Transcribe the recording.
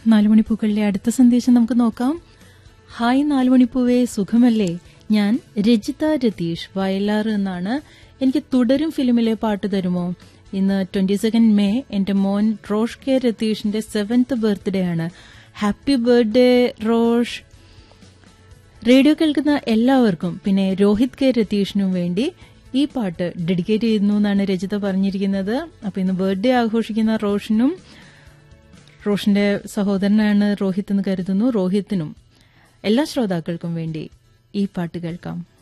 നാലുമണിപ്പൂക്കളിലെ അടുത്ത സന്ദേശം നമുക്ക് നോക്കാം ഹായ് നാലുമണിപ്പൂവേ സുഖമല്ലേ ഞാൻ രജിത രതീഷ് വയലാർ എന്നാണ് എനിക്ക് തുടരും ഫിലിമിലെ പാട്ട് തരുമോ ഇന്ന് ട്വന്റി സെക്കൻഡ് മെയ് എന്റെ മോൻ റോഷ് കെ രതീഷിന്റെ സെവൻത് ബർത്ത്ഡേ ആണ് ഹാപ്പി ബർത്ത്ഡേ റോഷ് റേഡിയോ കേൾക്കുന്ന എല്ലാവർക്കും പിന്നെ രോഹിത് കെ രതീഷിനും വേണ്ടി ഈ പാട്ട് ഡെഡിക്കേറ്റ് ചെയ്യുന്നു എന്നാണ് രജിത പറഞ്ഞിരിക്കുന്നത് അപ്പൊ ഇന്ന് ബർത്ത്ഡേ ആഘോഷിക്കുന്ന റോഷനും റോഷന്റെ സഹോദരനാണ് രോഹിത് എന്ന് കരുതുന്നു രോഹിത്തിനും എല്ലാ ശ്രോതാക്കൾക്കും വേണ്ടി ഈ പാട്ട് കേൾക്കാം